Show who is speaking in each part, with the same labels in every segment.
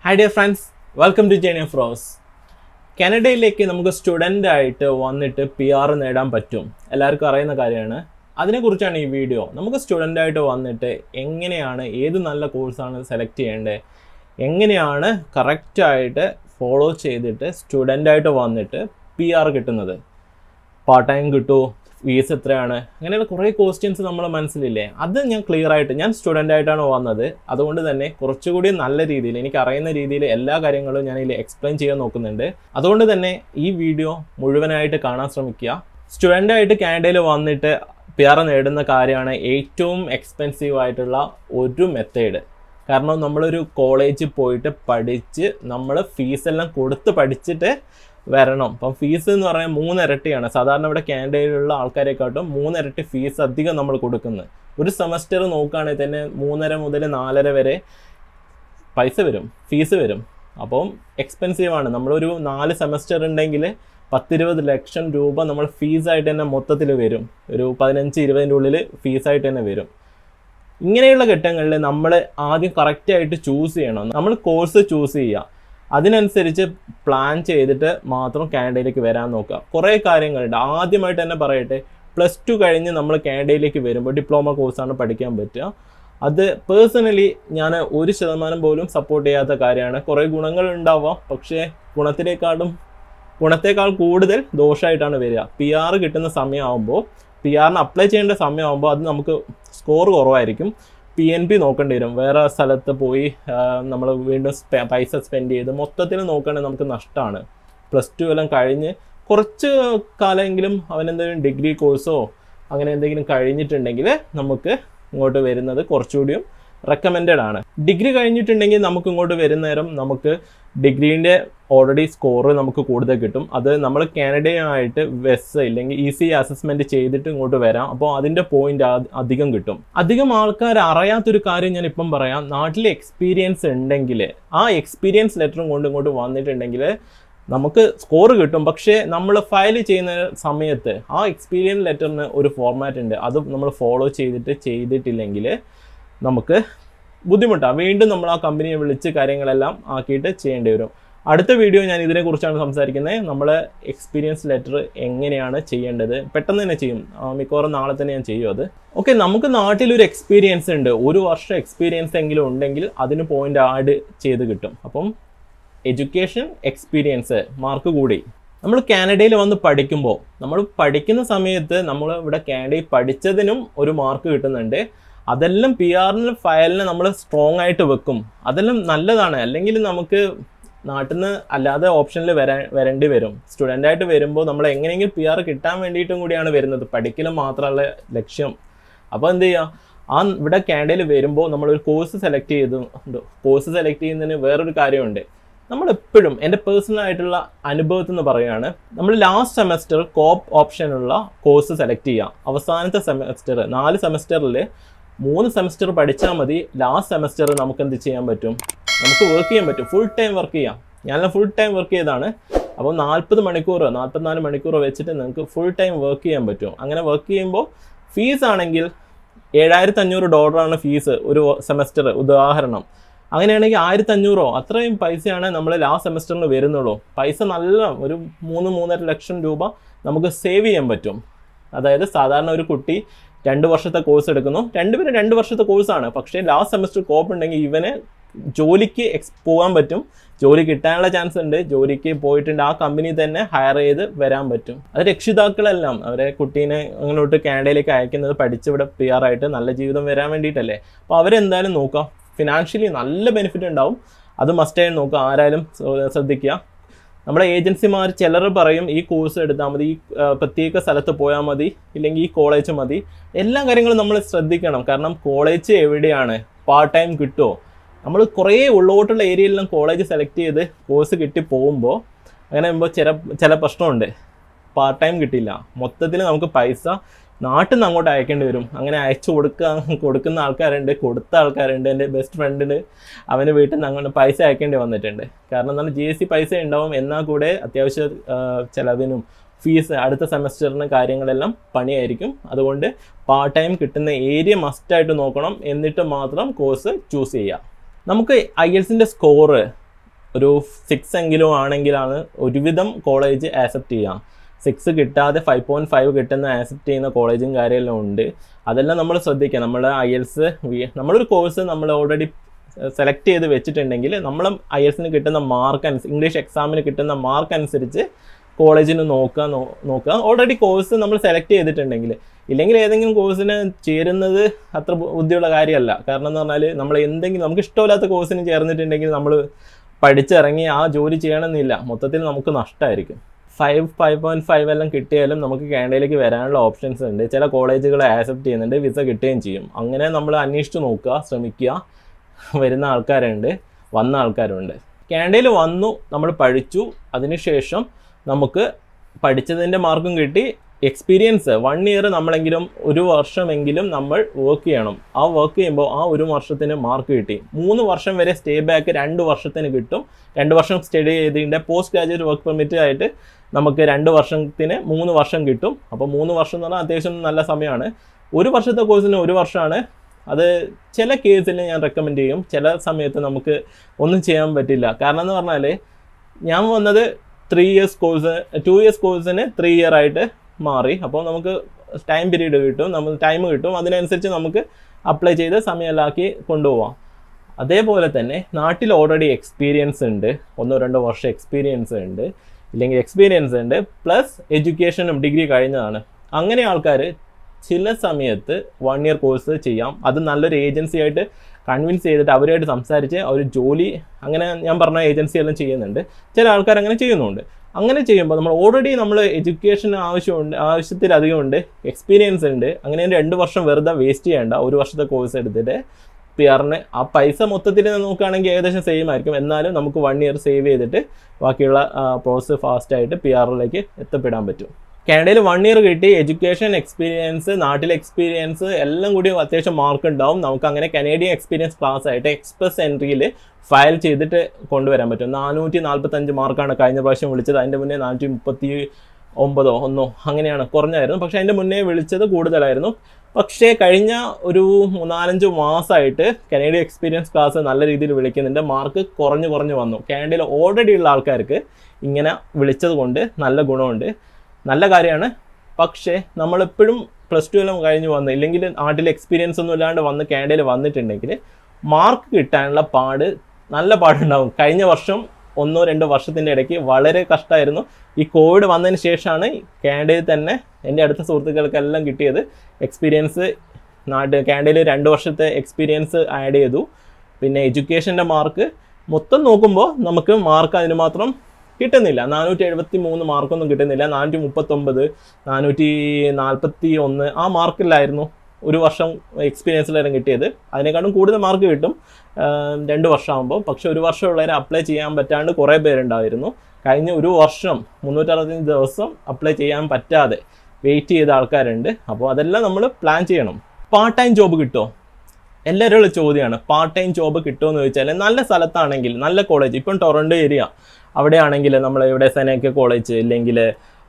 Speaker 1: Hi dear friends welcome to journey of Rose കാനഡയിലേക്ക് നമുക്ക് student ആയിട്ട് വന്നിട്ട് പി ആർ നേടാൻ പറ്റും എല്ലാവർക്കും അറിയുന്ന കാര്യമാണ് അതിനെക്കുറിച്ചാണ് ഈ വീഡിയോ നമുക്ക് സ്റ്റുഡൻ്റ് ആയിട്ട് വന്നിട്ട് എങ്ങനെയാണ് ഏത് നല്ല കോഴ്സാണ് സെലക്ട് ചെയ്യേണ്ടത് എങ്ങനെയാണ് കറക്റ്റായിട്ട് ഫോളോ ചെയ്തിട്ട് സ്റ്റുഡൻ്റ് ആയിട്ട് വന്നിട്ട് പി ആർ കിട്ടുന്നത് പാർട്ട് ടൈം കിട്ടുമോ ഫീസ് എത്രയാണ് അങ്ങനെയുള്ള കുറേ ക്വസ്റ്റ്യൻസ് നമ്മളെ മനസ്സിലില്ലേ അത് ഞാൻ ക്ലിയർ ആയിട്ട് ഞാൻ സ്റ്റുഡൻ്റ് ആയിട്ടാണ് വന്നത് അതുകൊണ്ട് തന്നെ കുറച്ചുകൂടി നല്ല രീതിയിൽ എനിക്ക് അറിയുന്ന രീതിയിൽ എല്ലാ കാര്യങ്ങളും ഞാൻ ഇതിൽ എക്സ്പ്ലെയിൻ ചെയ്യാൻ നോക്കുന്നുണ്ട് അതുകൊണ്ട് തന്നെ ഈ വീഡിയോ മുഴുവനായിട്ട് കാണാൻ ശ്രമിക്കുക സ്റ്റുഡൻ്റ് ആയിട്ട് കാനഡയിൽ വന്നിട്ട് പി ആർ നേടുന്ന കാര്യമാണ് ഏറ്റവും എക്സ്പെൻസീവ് ആയിട്ടുള്ള ഒരു മെത്തേഡ് കാരണം നമ്മളൊരു കോളേജിൽ പോയിട്ട് പഠിച്ച് നമ്മൾ ഫീസെല്ലാം കൊടുത്ത് പഠിച്ചിട്ട് വരണം അപ്പം ഫീസ് എന്ന് പറഞ്ഞാൽ മൂന്നിരട്ടിയാണ് സാധാരണ ഇവിടെ കാനഡയിലുള്ള ആൾക്കാരെക്കാട്ടും മൂന്നിരട്ടി ഫീസ് അധികം നമ്മൾ കൊടുക്കുന്നത് ഒരു സെമസ്റ്റർ നോക്കുകയാണെങ്കിൽ തന്നെ മൂന്നര മുതൽ നാലര വരെ പൈസ വരും ഫീസ് വരും അപ്പം എക്സ്പെൻസീവ് ആണ് നമ്മളൊരു നാല് സെമസ്റ്റർ ഉണ്ടെങ്കിൽ പത്തിരുപത് ലക്ഷം രൂപ നമ്മൾ ഫീസായിട്ട് തന്നെ മൊത്തത്തിൽ വരും ഒരു പതിനഞ്ച് ഇരുപതിൻ്റെ ഉള്ളിൽ ഫീസായിട്ട് തന്നെ വരും ഇങ്ങനെയുള്ള ഘട്ടങ്ങളിൽ നമ്മൾ ആദ്യം കറക്റ്റായിട്ട് ചൂസ് ചെയ്യണം നമ്മൾ കോഴ്സ് ചൂസ് ചെയ്യുക അതിനനുസരിച്ച് പ്ലാൻ ചെയ്തിട്ട് മാത്രം കാനഡയിലേക്ക് വരാൻ നോക്കുക കുറേ കാര്യങ്ങളുണ്ട് ആദ്യമായിട്ട് തന്നെ പറയട്ടെ പ്ലസ് ടു കഴിഞ്ഞ് നമ്മൾ കാനഡയിലേക്ക് വരുമ്പോൾ ഡിപ്ലോമ കോഴ്സാണ് പഠിക്കാൻ പറ്റുക അത് പേഴ്സണലി ഞാൻ ഒരു ശതമാനം പോലും സപ്പോർട്ട് ചെയ്യാത്ത കാര്യമാണ് കുറേ ഗുണങ്ങൾ ഉണ്ടാവാം പക്ഷേ ഗുണത്തിനേക്കാളും ഗുണത്തേക്കാൾ കൂടുതൽ ദോഷമായിട്ടാണ് വരിക പി ആർ കിട്ടുന്ന സമയമാകുമ്പോൾ പി ആറിന് അപ്ലൈ ചെയ്യേണ്ട സമയമാകുമ്പോൾ അത് നമുക്ക് സ്കോർ കുറവായിരിക്കും പി എൻ പി നോക്കേണ്ടി വരും വേറെ സ്ഥലത്ത് പോയി നമ്മൾ വീണ്ടും സ്പെ- പൈസ സ്പെൻഡ് ചെയ്ത് മൊത്തത്തിൽ നോക്കുകയാണെങ്കിൽ നമുക്ക് നഷ്ടമാണ് പ്ലസ് ടു എല്ലാം കഴിഞ്ഞ് കുറച്ച് കാലമെങ്കിലും അവനെന്തെങ്കിലും ഡിഗ്രി കോഴ്സോ അങ്ങനെ എന്തെങ്കിലും കഴിഞ്ഞിട്ടുണ്ടെങ്കിൽ നമുക്ക് ഇങ്ങോട്ട് വരുന്നത് കുറച്ചുകൂടിയും റെക്കമെൻഡഡ് ആണ് ഡിഗ്രി കഴിഞ്ഞിട്ടുണ്ടെങ്കിൽ നമുക്ക് ഇങ്ങോട്ട് വരുന്ന നേരം നമുക്ക് ഡിഗ്രീൻ്റെ ഓൾറെഡി സ്കോർ നമുക്ക് കൂടുതൽ കിട്ടും അത് നമ്മൾ കാനഡയുമായിട്ട് വെസ് ഇല്ലെങ്കിൽ ഈസി അസസ്മെന്റ് ചെയ്തിട്ട് ഇങ്ങോട്ട് വരാം അപ്പോൾ അതിൻ്റെ പോയിന്റ് അധികം കിട്ടും അധികം ആൾക്കാർ അറിയാത്തൊരു കാര്യം ഞാൻ ഇപ്പം പറയാം നാട്ടിൽ എക്സ്പീരിയൻസ് ഉണ്ടെങ്കിൽ ആ എക്സ്പീരിയൻസ് ലെറ്ററും കൊണ്ട് ഇങ്ങോട്ട് വന്നിട്ടുണ്ടെങ്കിൽ നമുക്ക് സ്കോർ കിട്ടും പക്ഷേ നമ്മൾ ഫയൽ ചെയ്യുന്ന സമയത്ത് ആ എക്സ്പീരിയൻസ് ലെറ്ററിന് ഒരു ഫോർമാറ്റ് ഉണ്ട് അത് നമ്മൾ ഫോളോ ചെയ്തിട്ട് ചെയ്തിട്ടില്ലെങ്കിൽ നമുക്ക് ബുദ്ധിമുട്ടാണ് വീണ്ടും നമ്മൾ ആ കമ്പനിയെ വിളിച്ച് കാര്യങ്ങളെല്ലാം ആക്കിയിട്ട് ചെയ്യേണ്ടി വരും അടുത്ത വീഡിയോ ഞാൻ ഇതിനെക്കുറിച്ചാണ് സംസാരിക്കുന്നത് നമ്മൾ എക്സ്പീരിയൻസ് ലെറ്റർ എങ്ങനെയാണ് ചെയ്യേണ്ടത് പെട്ടെന്ന് തന്നെ ചെയ്യും ആ, മിക്കവാറും നാളെ തന്നെ ഞാൻ ചെയ്യും അത് ഓക്കെ നമുക്ക് നാട്ടിലൊരു എക്സ്പീരിയൻസ് ഉണ്ട് ഒരു വർഷം എക്സ്പീരിയൻസ് എങ്കിലും ഉണ്ടെങ്കിൽ അതിന് പോയിന്റ് ആഡ് ചെയ്ത് കിട്ടും അപ്പം എഡ്യൂക്കേഷൻ എക്സ്പീരിയൻസ് മാർക്ക് കൂടി നമ്മൾ കാനഡയിൽ വന്ന് പഠിക്കുമ്പോൾ നമ്മൾ പഠിക്കുന്ന സമയത്ത് നമ്മൾ ഇവിടെ കാനഡയിൽ പഠിച്ചതിനും ഒരു മാർക്ക് കിട്ടുന്നുണ്ട് അതെല്ലാം പി ആറിന് ഫയലിന് നമ്മൾ സ്ട്രോങ് ആയിട്ട് വെക്കും അതെല്ലാം നല്ലതാണ് അല്ലെങ്കിൽ നമുക്ക് നാട്ടിൽ നിന്ന് അല്ലാതെ ഓപ്ഷനിൽ വരാൻ വരേണ്ടി വരും സ്റ്റുഡൻ്റ് ആയിട്ട് വരുമ്പോൾ നമ്മൾ എങ്ങനെയെങ്കിലും പി ആർ കിട്ടാൻ വേണ്ടിയിട്ടും കൂടിയാണ് വരുന്നത് പഠിക്കലും മാത്രമുള്ള ലക്ഷ്യം അപ്പോൾ എന്ത് ചെയ്യുക ആ ഇവിടെ കാനഡയിൽ വരുമ്പോൾ നമ്മളൊരു കോഴ്സ് സെലക്ട് ചെയ്തുണ്ട് കോഴ്സ് സെലക്ട് ചെയ്യുന്നതിന് വേറൊരു കാര്യമുണ്ട് നമ്മൾ എപ്പോഴും എൻ്റെ പേഴ്സണൽ ആയിട്ടുള്ള അനുഭവത്തിൽ നിന്ന് പറയുകയാണ് നമ്മൾ ലാസ്റ്റ് സെമസ്റ്റർ കോപ്പ് ഓപ്ഷനുള്ള കോഴ്സ് സെലക്ട് ചെയ്യുക അവസാനത്തെ സെമസ്റ്റർ നാല് സെമസ്റ്ററിൽ മൂന്ന് സെമസ്റ്റർ പഠിച്ചാൽ മതി ലാസ്റ്റ് സെമസ്റ്റർ നമുക്ക് എന്ത് ചെയ്യാൻ പറ്റും നമുക്ക് വർക്ക് ചെയ്യാൻ പറ്റും ഫുൾ ടൈം വർക്ക് ചെയ്യാം ഞാൻ ഫുൾ ടൈം വർക്ക് ചെയ്താണ് അപ്പോൾ നാൽപ്പത് മണിക്കൂർ നാൽപ്പത്തിനാല് മണിക്കൂർ വെച്ചിട്ട് നിങ്ങൾക്ക് ഫുൾ ടൈം വർക്ക് ചെയ്യാൻ പറ്റും അങ്ങനെ വർക്ക് ചെയ്യുമ്പോൾ ഫീസ് ആണെങ്കിൽ ഏഴായിരത്തി അഞ്ഞൂറ് ഡോളറാണ് ഫീസ് ഒരു സെമസ്റ്റർ ഉദാഹരണം അങ്ങനെയാണെങ്കിൽ ആയിരത്തി അഞ്ഞൂറോ അത്രയും പൈസയാണ് നമ്മൾ ലാസ്റ്റ് സെമസ്റ്ററിന് വരുന്നുള്ളൂ പൈസ നല്ല ഒരു മൂന്ന് മൂന്നര ലക്ഷം രൂപ നമുക്ക് സേവ് ചെയ്യാൻ പറ്റും അതായത് സാധാരണ ഒരു കുട്ടി രണ്ട് വർഷത്തെ കോഴ്സ് എടുക്കുന്നു രണ്ടുപേരും രണ്ട് വർഷത്തെ കോഴ്സാണ് പക്ഷേ ലാസ്റ്റ് സെമസ്റ്റർ കോപ്പ് ഉണ്ടെങ്കിൽ ഇവന് ജോലിക്ക് എക്സ് പോകാൻ പറ്റും ജോലി കിട്ടാനുള്ള ചാൻസ് ഉണ്ട് ജോലിക്ക് പോയിട്ടുണ്ട് ആ കമ്പനി തന്നെ ഹയർ ചെയ്ത് വരാൻ പറ്റും അത് രക്ഷിതാക്കളെല്ലാം അവരെ കുട്ടീനെ അങ്ങോട്ട് കാനഡയിലേക്ക് അയക്കുന്നത് പഠിച്ചിവിടെ പി ആർ ആയിട്ട് നല്ല ജീവിതം വരാൻ വേണ്ടിയിട്ടല്ലേ അപ്പോൾ അവരെന്തായാലും നോക്കാം ഫിനാൻഷ്യലി നല്ല ബെനിഫിറ്റ് ഉണ്ടാവും അത് മസ്റ്റായി നോക്കുക ആരായാലും ശ്ര- ശ്രദ്ധിക്കുക നമ്മുടെ ഏജൻസിമാർ ചിലർ പറയും ഈ കോഴ്സ് എടുത്താൽ മതി ഈ ആ, പ്രത്യേക സ്ഥലത്ത് പോയാൽ മതി ഇല്ലെങ്കിൽ ഈ കോളേജ് മതി എല്ലാ കാര്യങ്ങളും നമ്മൾ ശ്രദ്ധിക്കണം കാരണം കോളേജ് എവിടെയാണ് പാർട്ട് ടൈം കിട്ടുമോ നമ്മൾ കുറേ ഉള്ളോട്ടുള്ള ഏരിയയിലെല്ലാം കോളേജ് സെലക്ട് ചെയ്ത് കോഴ്സ് കിട്ടി പോകുമ്പോൾ അങ്ങനെ വരുമ്പോൾ ചില ചില പ്രശ്നമുണ്ട് പാർട്ട് ടൈം കിട്ടില്ല മൊത്തത്തിൽ നമുക്ക് പൈസ നാട്ടിൽ നിന്ന് അങ്ങോട്ട് അയക്കേണ്ടി വരും അങ്ങനെ അയച്ചു കൊടുക്കുക കൊടുക്കുന്ന ആൾക്കാരുണ്ട് കൊടുത്ത ആൾക്കാരുണ്ട് എൻ്റെ ബെസ്റ്റ് ഫ്രണ്ടിന് അവന് വീട്ടിൽ നിന്ന് അങ്ങോട്ട് പൈസ അയക്കേണ്ടി വന്നിട്ടുണ്ട് കാരണം എന്നാൽ ജി എസ് സി പൈസ ഉണ്ടാവും എന്നാൽ കൂടെ അത്യാവശ്യ ആ, ചിലവിനും ഫീസ് അടുത്ത സെമസ്റ്ററിന് കാര്യങ്ങളെല്ലാം പണിയായിരിക്കും അതുകൊണ്ട് പാർട്ട് ടൈം കിട്ടുന്ന ഏരിയ മസ്റ്റായിട്ട് നോക്കണം എന്നിട്ട് മാത്രം കോഴ്സ് ചൂസ് ചെയ്യുക നമുക്ക് ഐ എൽസിൻ്റെ സ്കോറ് ഒരു സിക്സ് എങ്കിലും ആണെങ്കിലാണ് ഒരുവിധം കോളേജ് ആക്സെപ്റ്റ് ചെയ്യാം സിക്സ് കിട്ടാതെ ഫൈവ് പോയിൻറ്റ് ഫൈവ് കിട്ടുന്ന ആക്സെപ്റ്റ് ചെയ്യുന്ന കോളേജും കാര്യമെല്ലാം ഉണ്ട് അതെല്ലാം നമ്മൾ ശ്രദ്ധിക്കുക നമ്മൾ ഐ എൽസ് നമ്മളൊരു കോഴ്സ് നമ്മൾ ഓൾറെഡി സെലക്ട് ചെയ്ത് വെച്ചിട്ടുണ്ടെങ്കിൽ നമ്മൾ ഐ എൽസിന് കിട്ടുന്ന മാർക്ക് അനുസരിച്ച് ഇംഗ്ലീഷ് എക്സാമിന് കിട്ടുന്ന മാർക്ക് അനുസരിച്ച് കോളേജിന് നോക്കുക നോ- നോക്കുക ഓൾറെഡി കോഴ്സ് നമ്മൾ സെലക്ട് ചെയ്തിട്ടുണ്ടെങ്കിൽ ഇല്ലെങ്കിൽ ഏതെങ്കിലും കോഴ്സിന് ചേരുന്നത് അത്ര ബു- ബുദ്ധിയുള്ള കാര്യമല്ല കാരണം എന്ന് പറഞ്ഞാൽ നമ്മൾ എന്തെങ്കിലും നമുക്ക് ഇഷ്ടമില്ലാത്ത കോഴ്സിന് ചേർന്നിട്ടുണ്ടെങ്കിൽ നമ്മൾ പഠിച്ചിറങ്ങി ആ ജോലി ചെയ്യണമെന്നില്ല മൊത്തത്തിൽ നമുക്ക് നഷ്ടമായിരിക്കും ഫൈവ് ഫൈവ് പോയിന്റ് ഫൈവ് എല്ലാം കിട്ടിയാലും നമുക്ക് കാനഡയിലേക്ക് വരാനുള്ള ഓപ്ഷൻസ് ഉണ്ട് ചില കോളേജുകൾ ആക്സെപ്റ്റ് ചെയ്യുന്നുണ്ട് വിസ കിട്ടുകയും ചെയ്യും അങ്ങനെ നമ്മൾ അന്വേഷിച്ച് നോക്കുക ശ്രമിക്കുക വരുന്ന ആൾക്കാരുണ്ട് വന്ന ആൾക്കാരുണ്ട് കാനഡയിൽ വന്നു നമ്മൾ പഠിച്ചു അതിനുശേഷം നമുക്ക് പഠിച്ചതിൻ്റെ മാർക്കും കിട്ടി എക്സ്പീരിയൻസ് വൺ ഇയർ നമ്മളെങ്കിലും ഒരു വർഷമെങ്കിലും നമ്മൾ വർക്ക് ചെയ്യണം ആ വർക്ക് ചെയ്യുമ്പോൾ ആ ഒരു വർഷത്തിന് മാർക്ക് കിട്ടി മൂന്ന് വർഷം വരെ സ്റ്റേ ബാക്ക് രണ്ട് വർഷത്തിന് കിട്ടും രണ്ട് വർഷം സ്റ്റഡി ചെയ്തതിൻ്റെ പോസ്റ്റ് ഗ്രാജുവേറ്റ് വർക്ക് പെർമിറ്റ് ആയിട്ട് നമുക്ക് രണ്ട് വർഷത്തിന് മൂന്ന് വർഷം കിട്ടും അപ്പോൾ മൂന്ന് വർഷം എന്ന് പറഞ്ഞാൽ അത്യാവശ്യം നല്ല സമയമാണ് ഒരു വർഷത്തെ കോഴ്സിന് ഒരു വർഷമാണ് അത് ചില കേസിൽ ഞാൻ റെക്കമെൻഡ് ചെയ്യും ചില സമയത്ത് നമുക്ക് ഒന്നും ചെയ്യാൻ പറ്റില്ല കാരണം എന്ന് പറഞ്ഞാൽ ഞാൻ വന്നത് three years course two years കോഴ്സിന് ത്രീ ഇയർ ആയിട്ട് മാറി അപ്പോൾ നമുക്ക് ടൈം പീരീഡ് കിട്ടും നമ്മൾ ടൈം കിട്ടും അതിനനുസരിച്ച് നമുക്ക് അപ്ലൈ ചെയ്ത് സമയമാക്കി കൊണ്ടുപോവാം അതേപോലെ തന്നെ നാട്ടിൽ ഓൾറെഡി എക്സ്പീരിയൻസ് ഉണ്ട് ഒന്നോ രണ്ടോ വർഷം എക്സ്പീരിയൻസ് ഉണ്ട് ഇല്ലെങ്കിൽ എക്സ്പീരിയൻസ് ഉണ്ട് പ്ലസ് എഡ്യൂക്കേഷനും ഡിഗ്രി കഴിഞ്ഞതാണ് അങ്ങനെ ആൾക്കാർ ചില സമയത്ത് വൺ ഇയർ കോഴ്സ് ചെയ്യാം അത് നല്ലൊരു ഏജൻസി ആയിട്ട് കൺവിൻസ് ചെയ്തിട്ട് അവരുമായിട്ട് സംസാരിച്ച് ഒരു ജോലി അങ്ങനെ ഞാൻ പറഞ്ഞ ഏജൻസി എല്ലാം ചെയ്യുന്നുണ്ട് ചില ആൾക്കാർ അങ്ങനെ ചെയ്യുന്നുണ്ട് അങ്ങനെ ചെയ്യുമ്പോൾ നമ്മൾ ഓൾറെഡി നമ്മൾ എഡ്യൂക്കേഷൻ ആവശ്യമുണ്ട് ആവശ്യത്തിലധികം ഉണ്ട് എക്സ്പീരിയൻസ് ഉണ്ട് അങ്ങനെ രണ്ട് വർഷം വെറുതെ വേസ്റ്റ് ചെയ്യേണ്ട ഒരു വർഷത്തെ കോഴ്സ് എടുത്തിട്ട് പി ആറിന് ആ പൈസ മൊത്തത്തിൽ നോക്കുകയാണെങ്കിൽ ഏകദേശം സെയിം ആയിരിക്കും എന്നാലും നമുക്ക് വൺ ഇയർ സേവ് ചെയ്തിട്ട് ബാക്കിയുള്ള പ്രോസസ്സ് ഫാസ്റ്റായിട്ട് പി ആറിലേക്ക് എത്തപ്പെടാൻ പറ്റും കാനഡയിൽ വൺ ഇയർ കിട്ടി എഡ്യൂക്കേഷൻ എക്സ്പീരിയൻസ് നാട്ടിലെ എക്സ്പീരിയൻസ് എല്ലാം കൂടി അത്യാവശ്യം മാർക്ക് ഉണ്ടാവും നമുക്ക് അങ്ങനെ കനേഡിയൻ എക്സ്പീരിയൻസ് ക്ലാസ് ആയിട്ട് എക്സ്പ്രസ് എൻട്രിയിൽ ഫയൽ ചെയ്തിട്ട് കൊണ്ടുവരാൻ പറ്റും നാനൂറ്റി നാൽപ്പത്തഞ്ച് മാർക്കാണ് കഴിഞ്ഞ പ്രാവശ്യം വിളിച്ചത് അതിൻ്റെ മുന്നേ നാനൂറ്റി മുപ്പത്തി ഒമ്പതോ ഒന്നോ അങ്ങനെയാണ് കുറഞ്ഞായിരുന്നു പക്ഷേ അതിൻ്റെ മുന്നേ വിളിച്ചത് കൂടുതലായിരുന്നു പക്ഷേ കഴിഞ്ഞ ഒരു മൂന്നാലഞ്ച് മാസമായിട്ട് കനേഡിയൻ എക്സ്പീരിയൻസ് ക്ലാസ് നല്ല രീതിയിൽ വിളിക്കുന്നുണ്ട് മാർക്ക് കുറഞ്ഞു കുറഞ്ഞു വന്നു കാനഡയിൽ ഓൾറെഡി ഉള്ള ആൾക്കാർക്ക് ഇങ്ങനെ വിളിച്ചത് കൊണ്ട് നല്ല ഗുണമുണ്ട് നല്ല കാര്യമാണ് പക്ഷേ നമ്മളെപ്പോഴും പ്ലസ് ടു എല്ലാം കഴിഞ്ഞ് വന്ന് ഇല്ലെങ്കിൽ നാട്ടിൽ എക്സ്പീരിയൻസ് ഒന്നും ഇല്ലാണ്ട് വന്ന് കാനഡയിൽ വന്നിട്ടുണ്ടെങ്കിൽ മാർക്ക് കിട്ടാനുള്ള പാട് നല്ല പാടുണ്ടാവും കഴിഞ്ഞ വർഷം ഒന്നോ രണ്ടോ വർഷത്തിൻ്റെ ഇടയ്ക്ക് വളരെ കഷ്ടമായിരുന്നു ഈ കോവിഡ് വന്നതിന് ശേഷമാണ് കാനഡയിൽ തന്നെ എൻ്റെ അടുത്ത സുഹൃത്തുക്കൾക്കെല്ലാം കിട്ടിയത് എക്സ്പീരിയൻസ് നാട്ട് കാനഡയിൽ രണ്ട് വർഷത്തെ എക്സ്പീരിയൻസ് ആഡ് ചെയ്തു പിന്നെ എഡ്യൂക്കേഷൻ്റെ മാർക്ക് മൊത്തം നോക്കുമ്പോൾ നമുക്ക് മാർക്ക് അതിന് മാത്രം കിട്ടുന്നില്ല നാനൂറ്റി എഴുപത്തി മൂന്ന് മാർക്കൊന്നും കിട്ടുന്നില്ല നാനൂറ്റി മുപ്പത്തൊമ്പത് നാനൂറ്റി നാൽപ്പത്തി ഒന്ന് ആ മാർക്കിലായിരുന്നു ഒരു വർഷം എക്സ്പീരിയൻസിലെല്ലാം കിട്ടിയത് അതിനേക്കാളും കൂടുതൽ മാർക്ക് കിട്ടും ആഹ് രണ്ട് വർഷമാകുമ്പോൾ പക്ഷെ ഒരു വർഷമുള്ളവരെ അപ്ലൈ ചെയ്യാൻ പറ്റാണ്ട് കുറേ പേരുണ്ടായിരുന്നു കഴിഞ്ഞ ഒരു വർഷം മുന്നൂറ്ററുപത്തഞ്ച് ദിവസം അപ്ലൈ ചെയ്യാൻ പറ്റാതെ വെയിറ്റ് ചെയ്ത ആൾക്കാരുണ്ട് അപ്പോൾ അതെല്ലാം നമ്മൾ പ്ലാൻ ചെയ്യണം പാർട്ട് ടൈം ജോബ് കിട്ടുമോ എല്ലാവരും ഉള്ള ചോദ്യമാണ് പാർട്ട് ടൈം ജോബ് കിട്ടുമോ എന്ന് ചോദിച്ചാൽ നല്ല സ്ഥലത്താണെങ്കിൽ നല്ല കോളേജ് ഇപ്പം ടൊറൻഡോ ഏരിയ അവിടെയാണെങ്കിൽ നമ്മൾ ഇവിടെ സെനേക്ക കോളേജ് ഇല്ലെങ്കിൽ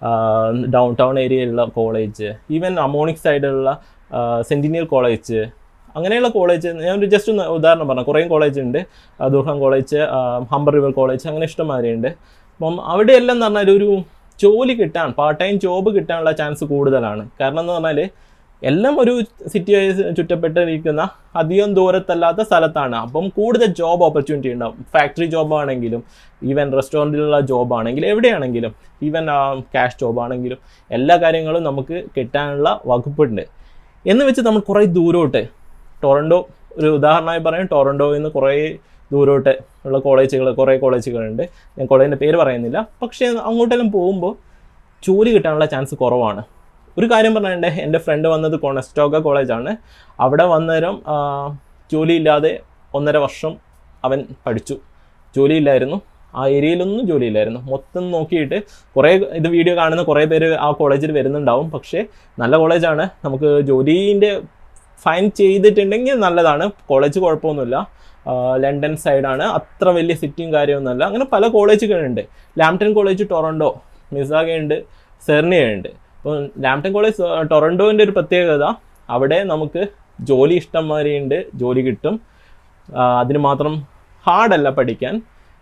Speaker 1: ഡൗൺ ടൗൺ ഏരിയയിലുള്ള കോളേജ് ഈവൻ അമോണിക് സൈഡിലുള്ള സെൻറ്റിനിയൽ കോളേജ് അങ്ങനെയുള്ള കോളേജ് ഞാൻ ഒരു ജസ്റ്റ് ഒന്ന് ഉദാഹരണം പറഞ്ഞു കുറേ കോളേജ് ഉണ്ട് ആ, Durham college Humber river college അങ്ങനെ ഇഷ്ടംമാതിരി ഉണ്ട് അപ്പം അവിടെയെല്ലാം എന്ന് പറഞ്ഞാൽ ഒരു ജോലി കിട്ടാൻ പാർട്ട് ടൈം ജോബ് കിട്ടാനുള്ള ചാൻസ് കൂടുതലാണ് കാരണം എന്ന് പറഞ്ഞാൽ എല്ലാം ഒരു സിറ്റി ചുറ്റപ്പെട്ടിരിക്കുന്ന അധികം ദൂരത്തല്ലാത്ത സ്ഥലത്താണ് അപ്പം കൂടുതൽ ജോബ് ഓപ്പർച്യൂണിറ്റി ഉണ്ടാവും ഫാക്ടറി ജോബ് ആണെങ്കിലും ഈവൻ റെസ്റ്റോറൻറ്റിലുള്ള ജോബ് ആണെങ്കിലും എവിടെയാണെങ്കിലും ഈവൻ ക്യാഷ് ജോബ് ആണെങ്കിലും എല്ലാ കാര്യങ്ങളും നമുക്ക് കിട്ടാനുള്ള വകുപ്പുണ്ട് എന്ന് വെച്ച് നമ്മൾ കുറേ ദൂരോട്ട് ടൊറൻഡോ ഒരു ഉദാഹരണമായി പറയാം ടൊറൻഡോയിൽ നിന്ന് കുറേ ദൂരോട്ട് ഉള്ള കോളേജുകൾ കുറേ കോളേജുകളുണ്ട് ഞാൻ കോളേജിൻ്റെ പേര് പറയുന്നില്ല പക്ഷേ അങ്ങോട്ടെല്ലാം പോകുമ്പോൾ ജോലി കിട്ടാനുള്ള ചാൻസ് കുറവാണ് ഒരു കാര്യം പറഞ്ഞിട്ടുണ്ട് എൻ്റെ ഫ്രണ്ട് വന്നത് കൊണസ്റ്റോക്ക കോളേജാണ് അവിടെ വന്നേരം ആ, ജോലിയില്ലാതെ ഒന്നര വർഷം അവൻ പഠിച്ചു ജോലിയില്ലായിരുന്നു ആ ഏരിയയിലൊന്നും ജോലിയില്ലായിരുന്നു മൊത്തം നോക്കിയിട്ട് കുറേ ഇത് വീഡിയോ കാണുന്ന കുറേ പേര് ആ കോളേജിൽ വരുന്നുണ്ടാവും പക്ഷേ നല്ല കോളേജാണ് നമുക്ക് ജോലീൻ്റെ ഫൈൻ ചെയ്തിട്ടുണ്ടെങ്കിൽ നല്ലതാണ് കോളേജ് കുഴപ്പമൊന്നുമില്ല ആ, ലണ്ടൻ സൈഡാണ് അത്ര വലിയ സിറ്റിയും കാര്യമൊന്നുമല്ല അങ്ങനെ പല കോളേജുകളുണ്ട് ലാംപ്ടൺ കോളേജ് ടൊറൻഡോ മിസാഗയുണ്ട് സെർണിയുണ്ട് അപ്പോൾ ലാംപ്ടൺ കോളേജ് ആ, ടൊറൻഡോൻ്റെ ഒരു പ്രത്യേകത അവിടെ നമുക്ക് ജോലി ഇഷ്ടം മാതിരിയുണ്ട് ജോലി കിട്ടും ആ, അതിന് മാത്രം ഹാർഡല്ല പഠിക്കാൻ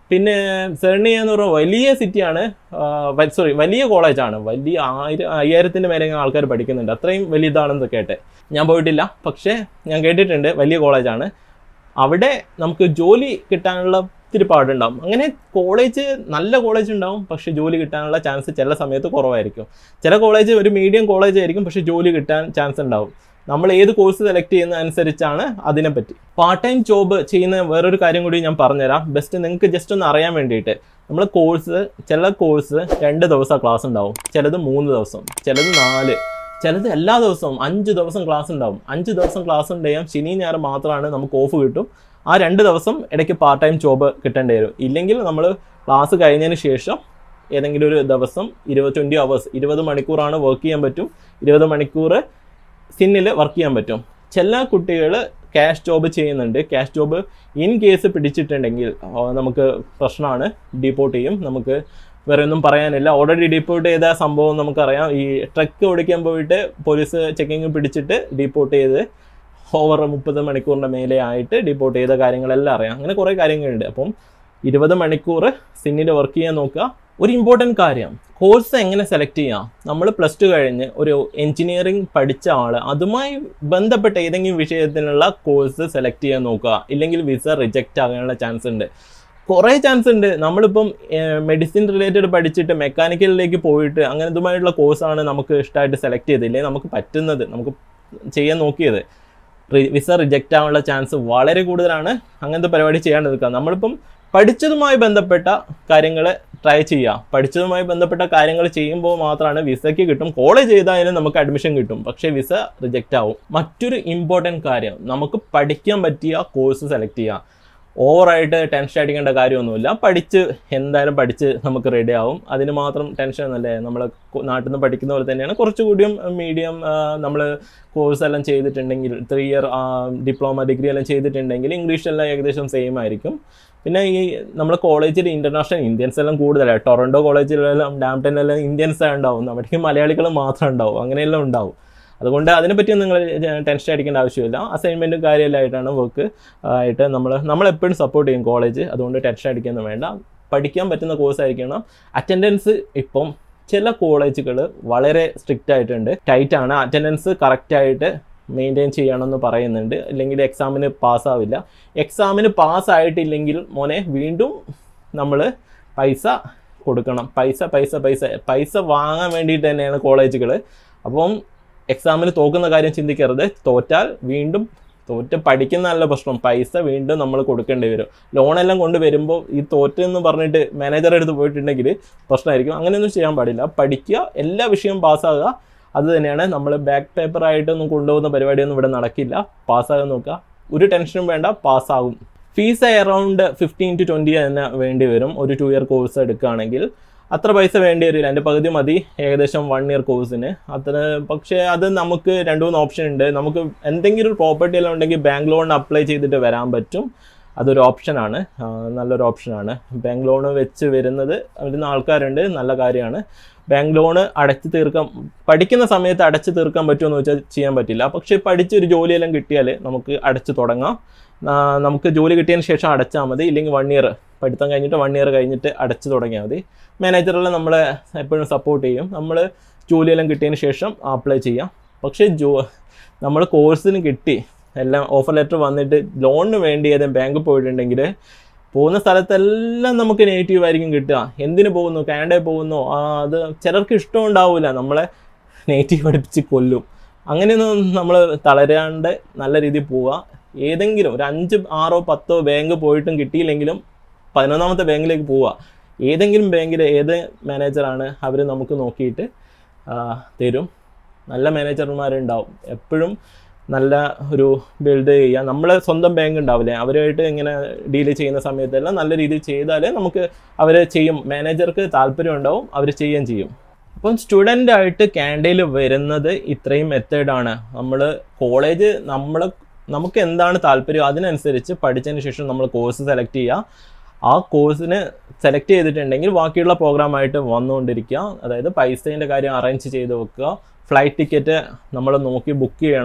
Speaker 1: പിന്നെ സെർണിയ എന്ന് പറഞ്ഞ വലിയ സിറ്റിയാണ് സോറി വലിയ കോളേജാണ് വലിയ ആയിരം അയ്യായിരത്തിൻ്റെ മേലെ ആൾക്കാർ പഠിക്കുന്നുണ്ട് അത്രയും വലിയതാണെന്ന് കേട്ടെ ഞാൻ പോയിട്ടില്ല പക്ഷേ ഞാൻ കേട്ടിട്ടുണ്ട് വലിയ കോളേജാണ് അവിടെ നമുക്ക് ജോലി കിട്ടാനുള്ള ഇത്തിരി പാടുണ്ടാവും അങ്ങനെ കോളേജ് നല്ല കോളേജ് ഉണ്ടാവും പക്ഷെ ജോലി കിട്ടാനുള്ള ചാൻസ് ചില സമയത്ത് കുറവായിരിക്കും ചില കോളേജ് ഒരു മീഡിയം കോളേജ് ആയിരിക്കും പക്ഷെ ജോലി കിട്ടാൻ ചാൻസ് ഉണ്ടാവും നമ്മൾ ഏത് കോഴ്സ് സെലക്ട് ചെയ്യുന്ന അനുസരിച്ചാണ് അതിനെപ്പറ്റി പാർട്ട് ടൈം ജോബ് ചെയ്യുന്ന വേറൊരു കാര്യം കൂടി ഞാൻ പറഞ്ഞുതരാം ബെസ്റ്റ് നിങ്ങൾക്ക് ജസ്റ്റ് ഒന്ന് അറിയാൻ വേണ്ടിയിട്ട് നമ്മൾ കോഴ്സ് ചില കോഴ്സ് രണ്ട് ദിവസം ക്ലാസ് ഉണ്ടാവും ചിലത് മൂന്ന് ദിവസം ചിലത് നാല് ചിലത് എല്ലാ ദിവസവും അഞ്ച് ദിവസം ക്ലാസ് ഉണ്ടാവും അഞ്ച് ദിവസം ക്ലാസ് ഉണ്ടായാൽ ശനി ഞായർ മാത്രമാണ് നമുക്ക് ഓഫ് കിട്ടും ആ രണ്ട് ദിവസം ഇടയ്ക്ക് പാർട്ട് ടൈം ജോബ് കിട്ടേണ്ടി വരും ഇല്ലെങ്കിൽ നമ്മൾ ക്ലാസ് കഴിഞ്ഞതിന് ശേഷം ഏതെങ്കിലും ഒരു ദിവസം ഇരുപത് ട്വൻറ്റി അവേഴ്സ് ഇരുപത് മണിക്കൂറാണ് വർക്ക് ചെയ്യാൻ പറ്റും ഇരുപത് മണിക്കൂർ സിന്നിൽ വർക്ക് ചെയ്യാൻ പറ്റും ചില കുട്ടികൾ ക്യാഷ് ജോബ് ചെയ്യുന്നുണ്ട് ക്യാഷ് ജോബ് ഇൻ കേസ് പിടിച്ചിട്ടുണ്ടെങ്കിൽ ആ, നമുക്ക് പ്രശ്നമാണ് ഡീപ്പോർട്ട് ചെയ്യും നമുക്ക് വേറെ ഒന്നും പറയാനില്ല ഓൾറെഡി ഡീപ്പോർട്ട് ചെയ്ത സംഭവം നമുക്കറിയാം ഈ ട്രക്ക് ഓടിക്കാൻ പോയിട്ട് പോലീസ് ചെക്കിങ് പിടിച്ചിട്ട് ഡീപ്പോർട്ട് ചെയ്ത് ഓവർ മുപ്പത് മണിക്കൂറിൻ്റെ മേലെ ആയിട്ട് ഡീപ്പോർട്ട് ചെയ്ത കാര്യങ്ങളെല്ലാം അറിയാം അങ്ങനെ കുറേ കാര്യങ്ങളുണ്ട് അപ്പം ഇരുപത് മണിക്കൂർ സിന്നിൽ വർക്ക് ചെയ്യാൻ നോക്കുക ഒരു ഇമ്പോർട്ടൻറ്റ് കാര്യം കോഴ്സ് എങ്ങനെ സെലക്ട് ചെയ്യാം നമ്മൾ പ്ലസ് ടു കഴിഞ്ഞ് ഒരു എഞ്ചിനീയറിംഗ് പഠിച്ച ആൾ അതുമായി ബന്ധപ്പെട്ട ഏതെങ്കിലും വിഷയത്തിനുള്ള കോഴ്സ് സെലക്ട് ചെയ്യാൻ നോക്കുക ഇല്ലെങ്കിൽ വിസ റിജക്റ്റ് ആകാനുള്ള ചാൻസ് ഉണ്ട് കുറേ ചാൻസ് ഉണ്ട് നമ്മളിപ്പം മെഡിസിൻ റിലേറ്റഡ് പഠിച്ചിട്ട് മെക്കാനിക്കലിലേക്ക് പോയിട്ട് അങ്ങനെ ഇതുമായിട്ടുള്ള കോഴ്സാണ് നമുക്ക് ഇഷ്ടമായിട്ട് സെലക്ട് ചെയ്തില്ലേ നമുക്ക് പറ്റുന്നത് നമുക്ക് ചെയ്യാൻ നോക്കിയത് റി- വിസ റിജക്റ്റ് ആവാനുള്ള ചാൻസ് വളരെ കൂടുതലാണ് അങ്ങനത്തെ പരിപാടി ചെയ്യാണ്ടിരിക്കുക നമ്മളിപ്പം പഠിച്ചതുമായി ബന്ധപ്പെട്ട കാര്യങ്ങൾ ട്രൈ ചെയ്യുക പഠിച്ചതുമായി ബന്ധപ്പെട്ട കാര്യങ്ങൾ ചെയ്യുമ്പോൾ മാത്രമാണ് വിസയ്ക്ക് കിട്ടും കോളേജ് ചെയ്താലും നമുക്ക് അഡ്മിഷൻ കിട്ടും പക്ഷേ വിസ റിജക്റ്റ് ആവും മറ്റൊരു ഇമ്പോർട്ടൻറ്റ് കാര്യം നമുക്ക് പഠിക്കാൻ പറ്റിയ കോഴ്സ് സെലക്ട് ചെയ്യുക ഓവറായിട്ട് ടെൻഷൻ അടിക്കേണ്ട കാര്യമൊന്നുമില്ല പഠിച്ച് എന്തായാലും പഠിച്ച് നമുക്ക് റെഡി ആവും അതിന് മാത്രം ടെൻഷൻ ഒന്നുമല്ലേ നമ്മൾ നാട്ടിൽ നിന്ന് പഠിക്കുന്ന പോലെ തന്നെയാണ് കുറച്ചുകൂടിയും മീഡിയം നമ്മൾ കോഴ്സ് എല്ലാം ചെയ്തിട്ടുണ്ടെങ്കിൽ ത്രീ ഇയർ ഡിപ്ലോമ ഡിഗ്രി എല്ലാം ചെയ്തിട്ടുണ്ടെങ്കിൽ ഇംഗ്ലീഷ് എല്ലാം ഏകദേശം സെയിം ആയിരിക്കും പിന്നെ ഈ നമ്മുടെ കോളേജിൽ ഇൻ്റർനാഷണൽ ഇന്ത്യൻസ് എല്ലാം കൂടുതലാണ് ടൊറൻഡോ കോളേജിലെല്ലാം ഡാംപ്ടണിലെല്ലാം ഇന്ത്യൻസ് ഉണ്ടാവും അവിടേക്ക് മലയാളികൾ മാത്രം ഉണ്ടാവും അങ്ങനെയെല്ലാം ഉണ്ടാവും അതുകൊണ്ട് അതിനെപ്പറ്റി നിങ്ങൾ ടെൻഷൻ അടിക്കേണ്ട ആവശ്യമില്ല അസൈൻമെൻറ്റും കാര്യമെല്ലാമായിട്ടാണ് വർക്ക് ആയിട്ട് നമ്മൾ നമ്മളെപ്പോഴും സപ്പോർട്ട് ചെയ്യും കോളേജ് അതുകൊണ്ട് ടെൻഷൻ അടിക്കൊന്നും വേണ്ട പഠിക്കാൻ പറ്റുന്ന കോഴ്സ് ആയിരിക്കണം അറ്റൻഡൻസ് ഇപ്പം ചില കോളേജുകൾ വളരെ സ്ട്രിക്റ്റ് ആയിട്ടുണ്ട് ടൈറ്റ് ആണ് അറ്റൻഡൻസ് കറക്റ്റായിട്ട് മെയിൻറ്റെയിൻ ചെയ്യണമെന്ന് പറയുന്നുണ്ട് അല്ലെങ്കിൽ എക്സാമിന് പാസ്സാവില്ല എക്സാമിന് പാസ്സായിട്ടില്ലെങ്കിൽ മോനെ വീണ്ടും നമ്മൾ പൈസ കൊടുക്കണം പൈസ പൈസ പൈസ പൈസ വാങ്ങാൻ വേണ്ടിയിട്ട് തന്നെയാണ് കോളേജുകൾ അപ്പം എക്സാമിന് തോക്കുന്ന കാര്യം ചിന്തിക്കരുത് തോറ്റാൽ വീണ്ടും തോറ്റ് പഠിക്കുന്നതല്ല പ്രശ്നം പൈസ വീണ്ടും നമ്മൾ കൊടുക്കേണ്ടി വരും ലോണെല്ലാം കൊണ്ട് വരുമ്പോൾ ഈ തോറ്റെന്ന് പറഞ്ഞിട്ട് മാനേജർ എടുത്ത് പോയിട്ടുണ്ടെങ്കിൽ പ്രശ്നമായിരിക്കും അങ്ങനെയൊന്നും ചെയ്യാൻ പാടില്ല പഠിക്കുക എല്ലാ വിഷയവും പാസ്സാകുക അത് തന്നെയാണ് നമ്മൾ ബാക്ക് പേപ്പർ ആയിട്ടൊന്നും കൊണ്ടുപോകുന്ന പരിപാടിയൊന്നും ഇവിടെ നടക്കില്ല പാസ്സാകാൻ നോക്കുക ഒരു ടെൻഷനും വേണ്ട പാസ്സാകും fees around fifteen to twenty തന്നെ വേണ്ടി വരും ഒരു ടു ഇയർ കോഴ്സ് എടുക്കുകയാണെങ്കിൽ അത്ര പൈസ വേണ്ടി വരില്ല എൻ്റെ പകുതി മതി ഏകദേശം വൺ ഇയർ കോഴ്സിന് അത്ര പക്ഷേ അത് നമുക്ക് രണ്ട് മൂന്ന് ഓപ്ഷൻ ഉണ്ട് നമുക്ക് എന്തെങ്കിലും ഒരു പ്രോപ്പർട്ടി എല്ലാം ഉണ്ടെങ്കിൽ ബാങ്ക് ലോൺ അപ്ലൈ ചെയ്തിട്ട് വരാൻ പറ്റും അതൊരു ഓപ്ഷനാണ് ആ, നല്ലൊരു ഓപ്ഷനാണ് ബാങ്ക് ലോൺ വെച്ച് വരുന്നത് വരുന്ന ആൾക്കാരുണ്ട് നല്ല കാര്യമാണ് ബാങ്ക് ലോൺ അടച്ചു തീർക്കാൻ പഠിക്കുന്ന സമയത്ത് അടച്ചു തീർക്കാൻ പറ്റുമെന്ന് വെച്ചാൽ ചെയ്യാൻ പറ്റില്ല പക്ഷേ പഠിച്ചൊരു ജോലിയെല്ലാം കിട്ടിയാൽ നമുക്ക് അടച്ചു തുടങ്ങാം ആ, നമുക്ക് ജോലി കിട്ടിയതിന് ശേഷം അടച്ചാൽ മതി ഇല്ലെങ്കിൽ വൺ ഇയർ പഠിത്തം കഴിഞ്ഞിട്ട് വൺ ഇയർ കഴിഞ്ഞിട്ട് അടച്ചു തുടങ്ങിയാൽ മതി മാനേജറെല്ലാം നമ്മളെ എപ്പോഴും സപ്പോർട്ട് ചെയ്യും നമ്മൾ ജോലിയെല്ലാം കിട്ടിയതിന് ശേഷം അപ്ലൈ ചെയ്യാം പക്ഷേ ജോ നമ്മൾ കോഴ്സിന് കിട്ടി എല്ലാം ഓഫർ ലെറ്റർ വന്നിട്ട് ലോണിന് വേണ്ടി ഏതെങ്കിലും ബാങ്കിൽ പോയിട്ടുണ്ടെങ്കിൽ പോകുന്ന സ്ഥലത്തെല്ലാം നമുക്ക് നെഗറ്റീവ് ആയിരിക്കും കിട്ടുക എന്തിനു പോകുന്നു കാനഡയിൽ പോകുന്നു ആ, അത് ചിലർക്ക് ഇഷ്ടം ഉണ്ടാവില്ല നമ്മളെ നെഗറ്റീവ് പഠിപ്പിച്ച് കൊല്ലും അങ്ങനെയൊന്നും നമ്മൾ തളരാണ്ട് നല്ല രീതിയിൽ പോവുക ഏതെങ്കിലും ഒരു അഞ്ച് ആറോ പത്തോ ബാങ്ക് പോയിട്ടും കിട്ടിയില്ലെങ്കിലും പതിനൊന്നാമത്തെ ബാങ്കിലേക്ക് പോവുക ഏതെങ്കിലും ബാങ്കിൽ ഏത് മാനേജറാണ് അവർ നമുക്ക് നോക്കിയിട്ട് ആ, തരും നല്ല മാനേജർമാരുണ്ടാവും എപ്പോഴും നല്ല ഒരു ബിൽഡ് ചെയ്യുക നമ്മളെ സ്വന്തം ബാങ്ക് ഉണ്ടാവില്ലേ അവരുമായിട്ട് ഇങ്ങനെ ഡീൽ ചെയ്യുന്ന സമയത്തെല്ലാം നല്ല രീതിയിൽ ചെയ്താലേ നമുക്ക് അവർ ചെയ്യും മാനേജർക്ക് താല്പര്യം ഉണ്ടാവും അവർ ചെയ്യുകയും ചെയ്യും അപ്പം സ്റ്റുഡൻ്റ് ആയിട്ട് കാനഡയിൽ വരുന്നത് ഇത്രയും മെത്തേഡാണ് നമ്മൾ കോളേജ് നമ്മൾ നമുക്ക് എന്താണ് താല്പര്യം അതിനനുസരിച്ച് പഠിച്ചതിന് ശേഷം നമ്മൾ കോഴ്സ് സെലക്ട് ചെയ്യുക ആ കോഴ്സിന് സെലക്ട് ചെയ്തിട്ടുണ്ടെങ്കിൽ ബാക്കിയുള്ള പ്രോഗ്രാമായിട്ട് വന്നുകൊണ്ടിരിക്കുക അതായത് പൈസേൻ്റെ കാര്യം അറേഞ്ച് ചെയ്ത് വെക്കുക ഫ്ലൈറ്റ് ടിക്കറ്റ് നമ്മൾ നോക്കി ബുക്ക് ചെയ്യണം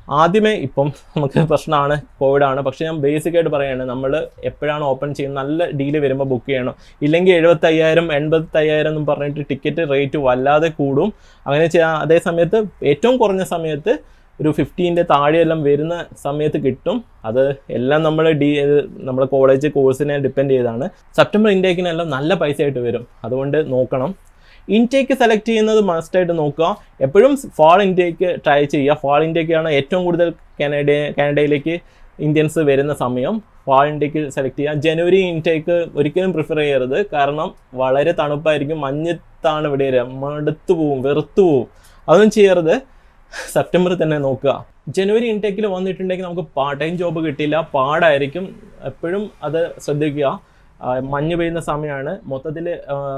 Speaker 1: ആദ്യമേ ഇപ്പം നമുക്ക് പ്രശ്നമാണ് കോവിഡാണ് പക്ഷേ ഞാൻ ബേസിക് ആയിട്ട് പറയുകയാണ് നമ്മൾ എപ്പോഴാണ് ഓപ്പൺ ചെയ്യുന്നത് നല്ല ഡീല് വരുമ്പോൾ ബുക്ക് ചെയ്യണം ഇല്ലെങ്കിൽ എഴുപത്തയ്യായിരം എൺപത്തയ്യായിരം എന്നും പറഞ്ഞിട്ട് ടിക്കറ്റ് റേറ്റ് വല്ലാതെ കൂടും അങ്ങനെ ചെയ്യാൻ അതേ സമയത്ത് ഏറ്റവും കുറഞ്ഞ സമയത്ത് ഒരു ഫിഫ്റ്റീൻ്റെ താഴെയെല്ലാം വരുന്ന സമയത്ത് കിട്ടും അത് എല്ലാം നമ്മൾ ഡി നമ്മുടെ കോളേജ് കോഴ്സിനെ ഡിപ്പെൻഡ് ചെയ്താണ് സെപ്റ്റംബർ ഇൻടേക്കിനെല്ലാം നല്ല പൈസ ആയിട്ട് വരും അതുകൊണ്ട് നോക്കണം ഇൻടേക്ക് സെലക്ട് ചെയ്യുന്നത് മസ്റ്റായിട്ട് നോക്കുക എപ്പോഴും ഫാൾ ഇൻടേക്ക് ട്രൈ ചെയ്യുക ഫാൾ ഇൻടേക്കാണ് ഏറ്റവും കൂടുതൽ കാനഡ കാനഡയിലേക്ക് ഇന്ത്യൻസ് വരുന്ന സമയം ഫാൾ ഇൻടേക്ക് സെലക്ട് ചെയ്യുക ജനുവരി ഇൻടേക്ക് ഒരിക്കലും പ്രിഫർ ചെയ്യരുത് കാരണം വളരെ തണുപ്പായിരിക്കും മഞ്ഞത്താണ് ഇവിടെ വരിക മടുത്തു പോവും വെറുത്തു പോവും അതൊന്നും ചെയ്യരുത് സെപ്റ്റംബർ തന്നെ നോക്കുക ജനുവരി ഇൻടേക്കിൽ വന്നിട്ടുണ്ടെങ്കിൽ നമുക്ക് പാർട്ട് ടൈം ജോബ് കിട്ടില്ല പാടായിരിക്കും എപ്പോഴും അത് ശ്രദ്ധിക്കുക ആ, മഞ്ഞ് പെയ്യുന്ന സമയമാണ് മൊത്തത്തിൽ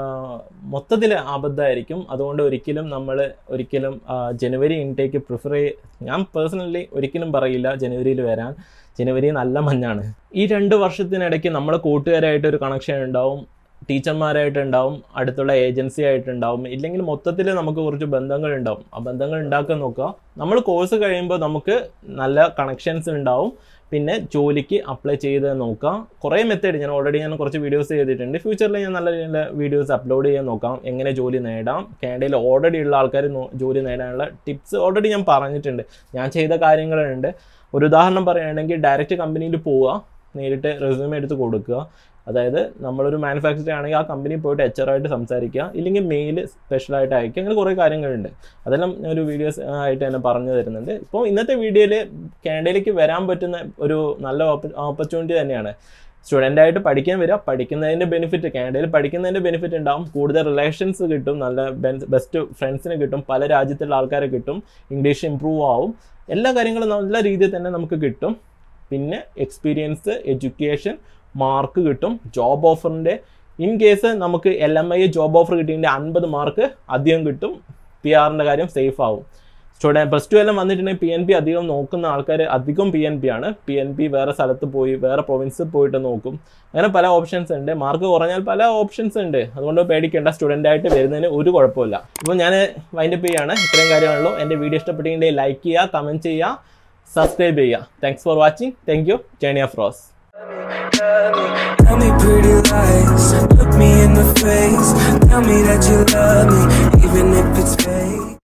Speaker 1: മൊത്തത്തിൽ അബദ്ധമായിരിക്കും അതുകൊണ്ട് ഒരിക്കലും നമ്മൾ ഒരിക്കലും ആ, ജനുവരി ഇൻടേക്ക് പ്രിഫർ ചെയ്യ ഞാൻ പേഴ്സണലി ഒരിക്കലും പറയില്ല ജനുവരിയിൽ വരാൻ ജനുവരി നല്ല മഞ്ഞാണ് ഈ രണ്ട് വർഷത്തിനിടയ്ക്ക് നമ്മളെ കൂട്ടുകാരായിട്ട് ഒരു കണക്ഷൻ ഉണ്ടാവും ടീച്ചർമാരായിട്ടുണ്ടാവും അടുത്തുള്ള ഏജൻസി ആയിട്ടുണ്ടാവും ഇല്ലെങ്കിൽ മൊത്തത്തിൽ നമുക്ക് കുറച്ച് ബന്ധങ്ങൾ ഉണ്ടാവും ആ ബന്ധങ്ങൾ ഉണ്ടാക്കാൻ നോക്കുക നമ്മൾ കോഴ്സ് കഴിയുമ്പോൾ നമുക്ക് നല്ല കണക്ഷൻസ് ഉണ്ടാവും പിന്നെ ജോലിക്ക് അപ്ലൈ ചെയ്ത് നോക്കാം കുറേ മെത്തേഡ് ഞാൻ ഓൾറെഡി ഞാൻ കുറച്ച് വീഡിയോസ് ചെയ്തിട്ടുണ്ട് ഫ്യൂച്ചറിൽ ഞാൻ നല്ല നല്ല വീഡിയോസ് അപ്ലോഡ് ചെയ്യാൻ നോക്കാം എങ്ങനെ ജോലി നേടാം കാനഡയിൽ ഓൾറെഡി ഉള്ള ആൾക്കാർ ജോലി നേടാനുള്ള ടിപ്സ് ഓൾറെഡി ഞാൻ പറഞ്ഞിട്ടുണ്ട് ഞാൻ ചെയ്ത കാര്യങ്ങളുണ്ട് ഒരു ഉദാഹരണം പറയുകയാണെങ്കിൽ ഡയറക്റ്റ് കമ്പനിയിൽ പോവുക നേരിട്ട് റെസ്യൂമെ എടുത്ത് കൊടുക്കുക അതായത് നമ്മളൊരു മാനുഫാക്ചർ ആണെങ്കിൽ ആ കമ്പനിയിൽ പോയിട്ട് എച്ച് ആയിട്ട് സംസാരിക്കുക ഇല്ലെങ്കിൽ മെയിൽ സ്പെഷ്യലായിട്ട് അയക്കുക അങ്ങനെ കുറേ കാര്യങ്ങളുണ്ട് അതെല്ലാം ഞാൻ ഒരു വീഡിയോസ് ആയിട്ട് തന്നെ പറഞ്ഞു തരുന്നുണ്ട് ഇപ്പോൾ ഇന്നത്തെ വീഡിയോയിൽ കാനഡയിലേക്ക് വരാൻ പറ്റുന്ന ഒരു നല്ല ഓപ്പർച്യൂണിറ്റി തന്നെയാണ് സ്റ്റുഡൻ്റ് ആയിട്ട് പഠിക്കാൻ വരിക പഠിക്കുന്നതിൻ്റെ ബെനിഫിറ്റ് കാനഡയിൽ പഠിക്കുന്നതിൻ്റെ ബെനിഫിറ്റ് ഉണ്ടാവും കൂടുതൽ റിലേഷൻസ് കിട്ടും നല്ല ബെസ്റ്റ് ഫ്രണ്ട്സിനെ കിട്ടും പല രാജ്യത്തുള്ള ആൾക്കാരെ കിട്ടും ഇംഗ്ലീഷ് ഇമ്പ്രൂവ് ആവും എല്ലാ കാര്യങ്ങളും നല്ല രീതിയിൽ തന്നെ നമുക്ക് കിട്ടും പിന്നെ എക്സ്പീരിയൻസ് എഡ്യൂക്കേഷൻ മാർക്ക് കിട്ടും ജോബ് ഓഫറിൻ്റെ ഇൻ കേസ് നമുക്ക് L M I job offer കിട്ടിയതിൻ്റെ അൻപത് മാർക്ക് അധികം കിട്ടും പി ആറിൻ്റെ കാര്യം സേഫ് ആവും സ്റ്റുഡൻറ്റ് പ്ലസ് ടു എല്ലാം വന്നിട്ടുണ്ടെങ്കിൽ പി എൻ പി അധികം നോക്കുന്ന ആൾക്കാർ അധികം പി എൻ പി ആണ് പി എൻ പി വേറെ സ്ഥലത്ത് പോയി വേറെ പ്രൊവിൻസിൽ പോയിട്ട് നോക്കും അങ്ങനെ പല ഓപ്ഷൻസ് ഉണ്ട് മാർക്ക് കുറഞ്ഞാൽ പല ഓപ്ഷൻസ് ഉണ്ട് അതുകൊണ്ട് പേടിക്കേണ്ട സ്റ്റുഡൻ്റ് ആയിട്ട് വരുന്നതിന് ഒരു കുഴപ്പമില്ല ഇപ്പോൾ ഞാൻ വൈൻഡപ്പ് ചെയ്യാണ് ഇത്രയും കാര്യമാണല്ലോ എൻ്റെ വീഡിയോ ഇഷ്ടപ്പെട്ടിട്ടുണ്ടെങ്കിൽ ലൈക്ക് ചെയ്യുക കമൻറ്റ് ചെയ്യുക സബ്സ്ക്രൈബ് ചെയ്യുക thanks for watching thank you ജേണിയ ഫ്രോസ്
Speaker 2: Tell me pretty lies, look me in the face. Tell me that you love me, even if it's fake.